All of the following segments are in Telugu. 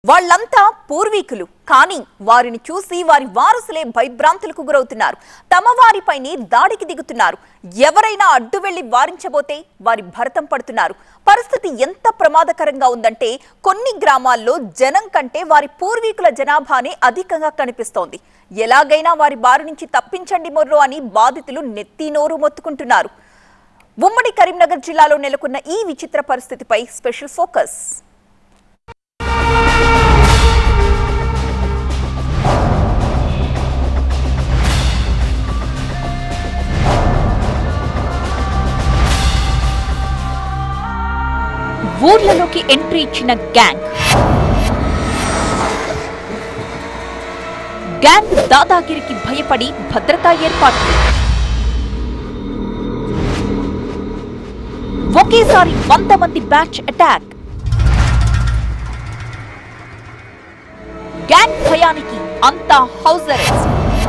వాళ్ళంతా పూర్వీకులు కానీ వారిని చూసి వారి వారసులే భయభ్రాంతులకు గురవుతున్నారు తమ వారిపైనే దాడికి దిగుతున్నారు ఎవరైనా అడ్డు వెళ్లి వారించబోతే వారి భరతం పడుతున్నారు పరిస్థితి ఎంత ప్రమాదకరంగా ఉందంటే కొన్ని గ్రామాల్లో జనం కంటే వారి పూర్వీకుల జనాభానే అధికంగా కనిపిస్తోంది ఎలాగైనా వారి బారి నుంచి తప్పించండి మొర్రో అని బాధితులు నెత్తి నోరు మొత్తుకుంటున్నారు ఉమ్మడి కరీంనగర్ జిల్లాలో నెలకొన్న ఈ విచిత్ర పరిస్థితిపై స్పెషల్ ఫోకస్ ఊర్లలోకి ఎంట్రీ ఇచ్చిన గ్యాంగ్ గ్యాంగ్ దాదాగిరికి భయపడి భద్రతా ఏర్పాట్లు ఒకేసారి వంద మంది బ్యాచ్ అటాక్ గ్యాంగ్ భయానికి అంతా హౌస్ అరెస్ట్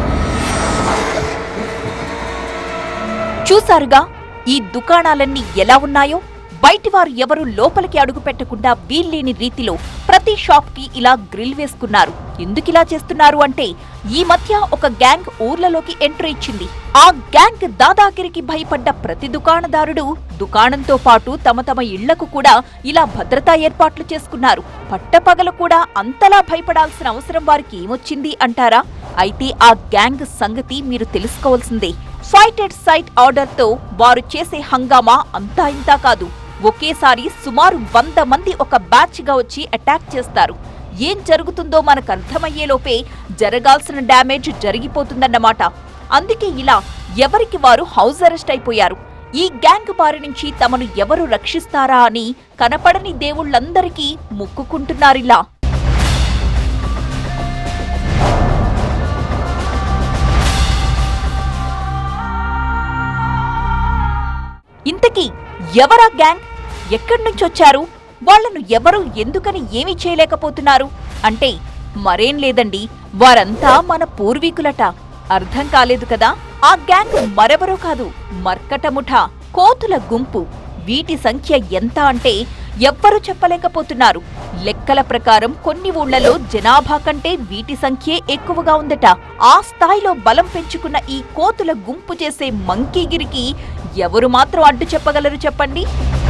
చూసారుగా ఈ దుకాణాలన్నీ ఎలా ఉన్నాయో బయటి వారు ఎవరు లోపలికి అడుగు పెట్టకుండా వీల్లేని రీతిలో ప్రతి షాప్ కి ఇలా గ్రిల్ వేసుకున్నారు ఎందుకిలా చేస్తున్నారు అంటే ఈ మధ్య ఒక గ్యాంగ్ ఊర్లలోకి ఎంట్రీ ఇచ్చింది ఆ గ్యాంగ్ దాదాగిరికి భయపడ్డ ప్రతి దుకాణదారుడు దుకాణంతో పాటు తమ తమ ఇళ్లకు కూడా ఇలా భద్రతా ఏర్పాట్లు చేసుకున్నారు పట్టపగలు కూడా అంతలా భయపడాల్సిన అవసరం వారికి ఏమొచ్చింది అంటారా అయితే ఆ గ్యాంగ్ సంగతి మీరు తెలుసుకోవాల్సిందే ఫైట్ ఎట్ సైట్ ఆర్డర్ తో వారు చేసే హంగామా అంతా ఇంతా కాదు ఒకేసారి సుమారు వంద మంది ఒక బ్యాచ్ గా వచ్చి అటాక్ చేస్తారు ఏం జరుగుతుందో మనకు అర్థమయ్యేలోపే జరగాల్సిన డ్యామేజ్ జరిగిపోతుందన్నమాట అందుకే ఇలా ఎవరికి వారు హౌస్ అరెస్ట్ అయిపోయారు ఈ గ్యాంగ్ బారి నుంచి తమను ఎవరు రక్షిస్తారా అని కనపడని దేవుళ్ళందరికీ మొక్కుకుంటున్నారిలా ఇంతకీ ఎవరా గ్యాంగ్ ఎక్కడి నుంచి వచ్చారు వాళ్ళను ఎవరు ఎందుకని ఏమీ చేయలేకపోతున్నారు అంటే మరేం లేదండి వారంతా మన పూర్వీకులట అర్థం కాలేదు కదా ఆ గ్యాంగ్ మరెవరో కాదు మర్కట ముఠా కోతుల గుంపు వీటి సంఖ్య ఎంత అంటే ఎవ్వరూ చెప్పలేకపోతున్నారు లెక్కల ప్రకారం కొన్ని ఊళ్ళలో జనాభా కంటే వీటి సంఖ్యే ఎక్కువగా ఉందట ఆ స్థాయిలో బలం పెంచుకున్న ఈ కోతుల గుంపు చేసే మంకీగిరికి ఎవరు మాత్రం అడ్డు చెప్పగలరు చెప్పండి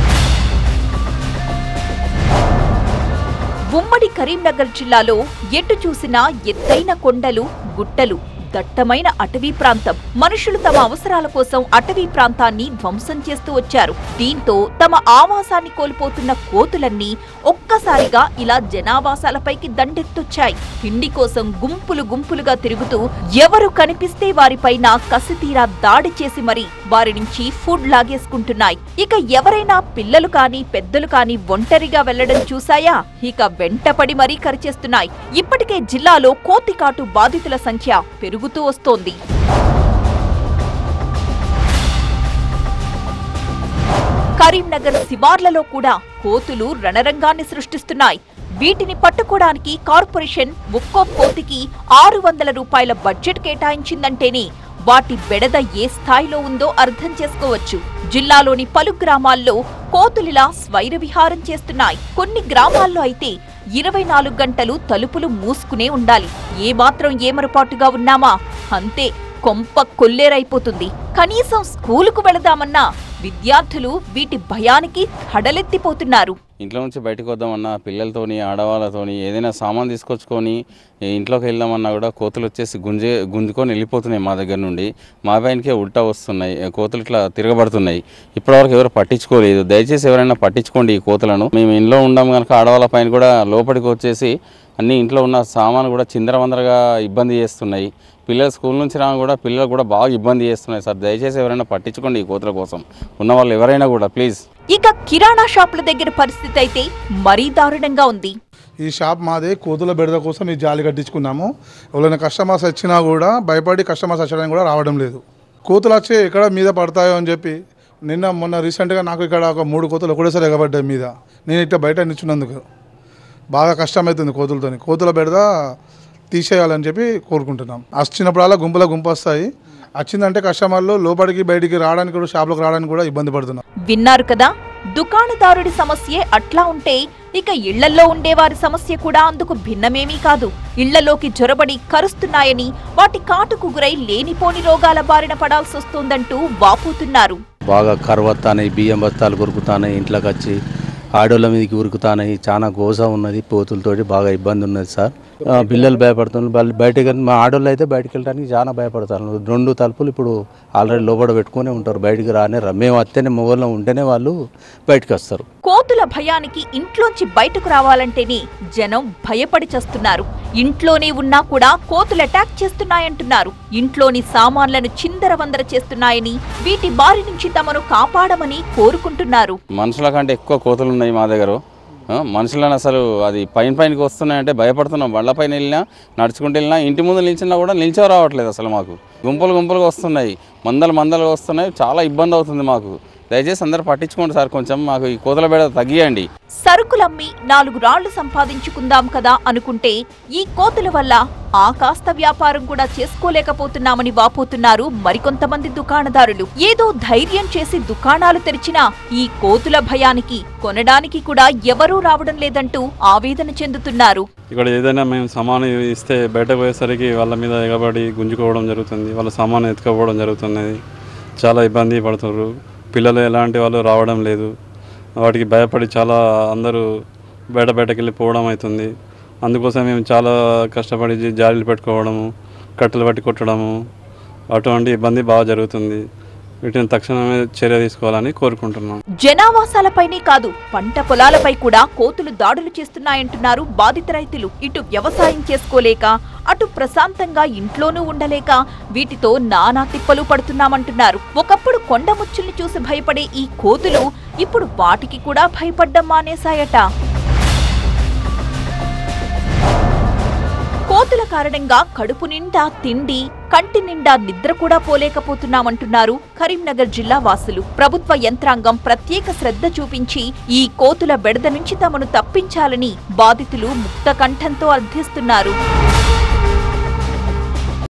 ఉమ్మడి కరీంనగర్ జిల్లాలో ఎటు చూసినా ఎత్తైన కొండలు గుట్టలు దట్టమైన అటవీ ప్రాంతం మనుషులు తమ అవసరాల కోసం అటవీ ప్రాంతాన్ని ధ్వంసం చేస్తూ వచ్చారు దీంతో తమ ఆవాసాన్ని కోల్పోతున్న కోతులన్నీ ఒక్కసారిగా ఇలా జనావాసాలపైకి దండెత్తొచ్చాయి తిండి కోసం గుంపులు గుంపులుగా తిరుగుతూ ఎవరు కనిపిస్తే వారిపైన కసితీరా దాడి చేసి మరి వారి నుంచి ఫుడ్ లాగేసుకుంటున్నాయి ఇక ఎవరైనా పిల్లలు కాని పెద్దలు కాని ఒంటరిగా వెళ్లడం చూసాయా ఇక వెంటపడి మరీ కరిచేస్తున్నాయి ఇప్పటికే జిల్లాలో కోతికాటు బాధితుల సంఖ్య పెరుగుతూ వస్తోంది కరీంనగర్ శివార్లలో కూడా కోతులు రణరంగాన్ని సృష్టిస్తున్నాయి వీటిని పట్టుకోవడానికి కార్పొరేషన్ ఒక్కో కోతికి ఆరు వందల రూపాయల బడ్జెట్ కేటాయించిందంటేనే వాటి బెడద ఏ స్థాయిలో ఉందో అర్థం చేసుకోవచ్చు జిల్లాలోని పలు గ్రామాల్లో కోతులిలా స్వైర విహారం చేస్తున్నాయి కొన్ని గ్రామాల్లో అయితే ఇరవై నాలుగు గంటలు తలుపులు మూసుకునే ఉండాలి ఏమాత్రం ఏమరపాటుగా ఉన్నామా అంతే కొంప కొల్లేరైపోతుంది కనీసం స్కూలుకు వెళదామన్నా విద్యార్థులు వీటి భయానికి హడలెత్తిపోతున్నారు ఇంట్లో నుంచి బయటకు వద్దామన్నా పిల్లలతోని ఆడవాళ్ళతోని ఏదైనా సామాన్ తీసుకొచ్చుకొని ఈ ఇంట్లోకి వెళ్దామన్నా కూడా కోతులు వచ్చేసి గుంజే గుంజుకొని వెళ్ళిపోతున్నాయి మా దగ్గర నుండి మా పైనకే ఉల్టా వస్తున్నాయి ఏ కోతులు ఇట్లా తిరగబడుతున్నాయి ఇప్పటివరకు ఎవరు పట్టించుకోలేదు దయచేసి ఎవరైనా పట్టించుకోండి ఈ కోతులను మేము ఇంట్లో ఉండాం కనుక ఆడవాళ్ళ పైన కూడా లోపలికి వచ్చేసి అన్ని ఇంట్లో ఉన్న సామాను కూడా చిందరవందరగా ఇబ్బంది చేస్తున్నాయి పిల్లలు స్కూల్ నుంచి రాగా కూడా పిల్లలు కూడా బాగా ఇబ్బంది చేస్తున్నాయి సార్ దయచేసి ఎవరైనా పట్టించుకోండి ఈ కోతుల కోసం ఉన్న వాళ్ళు ఎవరైనా కూడా ప్లీజ్ ఇక కిరాణా షాపుల దగ్గర పరిస్థితి అయితే మరీ దారుణంగా ఉంది ఈ షాప్ మాదే కోతుల బెడద కోసం ఈ జాలి కట్టించుకున్నాము ఎవరైనా కస్టమర్స్ వచ్చినా కూడా భయపడి కస్టమర్స్ వచ్చడానికి కూడా రావడం లేదు కోతులు వచ్చి ఎక్కడ మీద పడతాయో అని చెప్పి నిన్న మొన్న రీసెంట్గా నాకు ఇక్కడ ఒక మూడు కోతులు ఒకటేసారి ఎగబడ్డాయి మీద నేను ఇట్లా బయట నిల్చున్నందుకు బాగా కష్టమవుతుంది కోతులతోని కోతుల బెడద తీసేయాలని చెప్పి కోరుకుంటున్నాం వచ్చినప్పుడల్లా గుంపుల గుంపు వస్తాయి వచ్చిందంటే కస్టమర్లు లోపలికి బయటికి రావడానికి కూడా షాప్లోకి రావడానికి కూడా ఇబ్బంది పడుతున్నాం విన్నారు కదా దుకాణదారుడి సమస్యే అట్లా ఉంటే ఇక ఇళ్లల్లో ఉండేవారి సమస్య కూడా అందుకు భిన్నమేమీ కాదు ఇళ్లలోకి జొరబడి కరుస్తున్నాయని వాటి కాటుకు గురై లేనిపోని రోగాల బారిన పడాల్సొస్తోందంటూ వాపోతున్నారు బాగా కరువత్తానాయి బియ్యం బస్తాలు కొరుకుతానాయి ఇంట్లోకి వచ్చి ఆడోళ్ళ మీదకి ఉరుకుతానాయి చాలా గోస ఉన్నది పోతులతోటి బాగా ఇబ్బంది ఉన్నది సార్ ఆ, పిల్లలు భయపడుతున్నారు వాళ్ళు బయటకు వెళ్ళి- మా ఆడోళ్ళు అయితే బయటకు వెళ్ళడానికి చాలా భయపడతారు రెండు తలుపులు ఇప్పుడు ఆల్రెడీ లోపల పెట్టుకునే ఉంటారు బయటికి రానే రా మేము వస్తేనే మొగల్లో ఉంటేనే వాళ్ళు బయటకు వస్తారు కోతుల భయానికి ఇంట్లోంచి బయటకు రావాలంటేనే జనం భయపడి చస్తున్నారు ఇంట్లోనే ఉన్నా కూడా కోతులు అటాక్ చేస్తున్నాయంటున్నారు ఇంట్లోని సామాన్లను చిందరవందర చేస్తున్నాయని వీటి బారి నుంచి తమను కాపాడమని కోరుకుంటున్నారు మనుషుల కంటే ఎక్కువ కోతులు ఉన్నాయి మా దగ్గర ఆ, మనుషులను అసలు అది పైన పైనకి వస్తున్నాయంటే భయపడుతున్నాం బండ్ల పైన వెళ్ళినా నడుచుకుంటూ వెళ్ళినా ఇంటి ముందు నిలిచినా కూడా నిలిచో రావట్లేదు అసలు మాకు గుంపులు గుంపులుగా వస్తున్నాయి మందలు మందలుగా వస్తున్నాయి చాలా ఇబ్బంది అవుతుంది మాకు దయచేసి అందరూ పట్టించుకోండి సార్ కొంచెం మాకు ఈ కోతుల బేడ తగ్గియండి సరుకులమ్మి నాలుగు రాళ్లు సంపాదించుకుందాం కదా అనుకుంటే ఈ కోతుల వల్ల ఆ కాస్త వ్యాపారం కూడా చేసుకోలేకపోతున్నామని వాపోతున్నారు మరికొంతమంది దుకాణదారులు ఏదో ధైర్యం చేసి దుకాణాలు తెరిచినా ఈ కోతుల భయానికి కొనడానికి కూడా ఎవరూ రావడం లేదంటూ ఆవేదన చెందుతున్నారు ఇక్కడ ఏదైనా మేము సామాను ఇస్తే బయటకు పోయేసరికి వాళ్ళ మీద ఎగబడి గుంజుకోవడం జరుగుతుంది వాళ్ళ సామాను ఎత్తుకోవడం జరుగుతున్నది చాలా ఇబ్బంది పడుతున్నారు పిల్లలు ఎలాంటి వాళ్ళు రావడం లేదు వాటికి భయపడి చాలా అందరూ బయట బయటకు వెళ్ళి పోవడం అవుతుంది అందుకోసం మేము చాలా కష్టపడి జీ- జాలీలు పెట్టుకోవడము కట్టెలు పట్టి కొట్టడము అటువంటి ఇబ్బంది బాగా జరుగుతుంది వీటిని తక్షణమే చర్య తీసుకోవాలని కోరుకుంటున్నాం జనావాసాలపైనే కాదు పంట పొలాలపై కూడా కోతులు దాడులు చేస్తున్నాయంటున్నారు బాధిత రైతులు ఇటు వ్యవసాయం చేసుకోలేక అటు ప్రశాంతంగా ఇంట్లోనూ ఉండలేక వీటితో నానా తిప్పలు పడుతున్నామంటున్నారు ఒకప్పుడు కొండముచ్చుల్ని చూసి భయపడే ఈ కోతులు ఇప్పుడు వాటికి కూడా భయపడ్డం మానేశాయట కోతుల కారణంగా కడుపు నిండా తిండి కంటి నిండా నిద్ర కూడా పోలేకపోతున్నామంటున్నారు కరీంనగర్ జిల్లా వాసులు ప్రభుత్వ యంత్రాంగం ప్రత్యేక శ్రద్ధ చూపించి ఈ కోతుల బెడద నుంచి తమను తప్పించాలని బాధితులు ముక్త కంఠంతో అర్థిస్తున్నారు